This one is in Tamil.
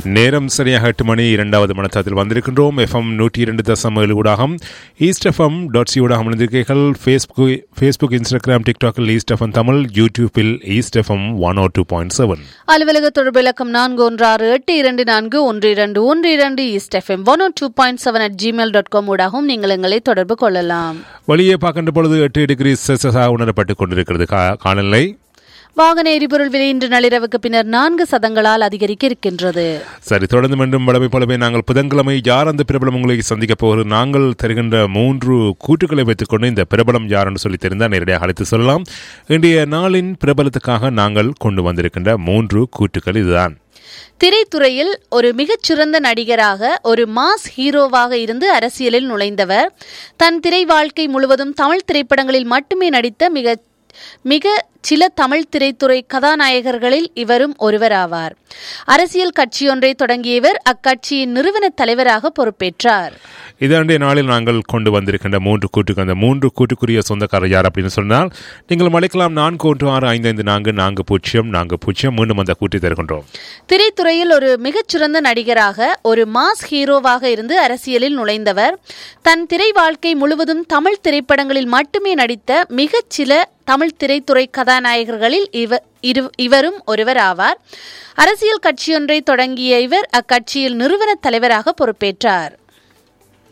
நேரம் சரியாக எட்டு மணி இரண்டாவது மனத்தாத்தில் வந்திருக்கின்றோம் எஃப்எம் நூற்றி இரண்டு தசம் ஏழு ஊடாகம் ஈஸ்ட் எஃப்எம் டாட் சி ஊடாகம் இணைந்திருக்கீர்கள் ஃபேஸ்புக் ஃபேஸ்புக் இன்ஸ்டாகிராம் டிக்டாக்கில் ஈஸ்ட் எஃப்எம் தமிழ் யூடியூப்பில் East FM one O two point seven அலுவலக தொடர்பு இலக்கம் நான்கு ஒன்று ஆறு எட்டு இரண்டு நான்கு ஒன்று இரண்டு ஒன்று இரண்டு East FM one two point seven at Gmail dot com ஊடாகவும் நீங்கள் எங்களை தொடர்பு கொள்ளலாம் வெளியே பார்க்கின்ற பொழுது எட்டு டிகிரி செல்சியஸாக உணரப்பட்டுக் கொண்டிருக்கிறது கா- காலநிலை வாகன எரிபொருள் விலை இன்று நள்ளிரவுக்கு பின்னர் நான்கு சதங்களால் அதிகரிக்க இருக்கின்றது சரி தொடர்ந்து மீண்டும் வளமை போலவே நாங்கள் புதன்கிழமை யார் அந்த பிரபலம் உங்களை சந்திக்க போகிறது நாங்கள் தருகின்ற மூன்று கூற்றுக்களை வைத்துக்கொண்டு இந்த பிரபலம் யார் என்று சொல்லி தெரிந்தால் நேரடியாக அழைத்து சொல்லலாம் இன்றைய நாளின் பிரபலத்துக்காக நாங்கள் கொண்டு வந்திருக்கின்ற மூன்று கூற்றுக்கள் இதுதான் திரைத்துறையில் ஒரு மிகச்சிறந்த நடிகராக ஒரு மாஸ் ஹீரோவாக இருந்து அரசியலில் நுழைந்தவர் தன் திரை வாழ்க்கை முழுவதும் தமிழ் திரைப்படங்களில் மட்டுமே நடித்த மிக மிக சில தமிழ் திரைத்துறை கதாநாயகர்களில் இவரும் ஒருவராவார் அரசியல் கட்சியொன்றை தொடங்கிய இவர் அக்கட்சியின் நிறுவன தலைவராக பொறுப்பேற்றார் இதாண்டிய நாளில் நாங்கள் கொண்டு வந்திருக்கின்ற மூன்று கூட்டுக்கு அந்த மூன்று கூட்டுக்குரிய சொந்தக்காரர் யார் அப்படின்னு சொன்னால் நீங்கள் அழைக்கலாம் நான்கு ஒன்று ஆறு ஐந்து ஐந்து நான்கு நான்கு பூஜ்ஜியம் நான்கு பூஜ்ஜியம் மீண்டும் அந்த கூட்டி தருகின்றோம் திரைத்துறையில் ஒரு மிகச்சிறந்த நடிகராக ஒரு மாஸ் ஹீரோவாக இருந்து அரசியலில் நுழைந்தவர் தன் திரை வாழ்க்கை முழுவதும் தமிழ் திரைப்படங்களில் மட்டுமே நடித்த மிகச் சில தமிழ் திரைத்துறை கதாநாயகர்களில் இவ இரு இவரும் ஒருவர் ஆவார் அரசியல் கட்சியொன்றை தொடங்கிய இவர் அக்கட்சியில் நிறுவன தலைவராக பொறுப்பேற்றார்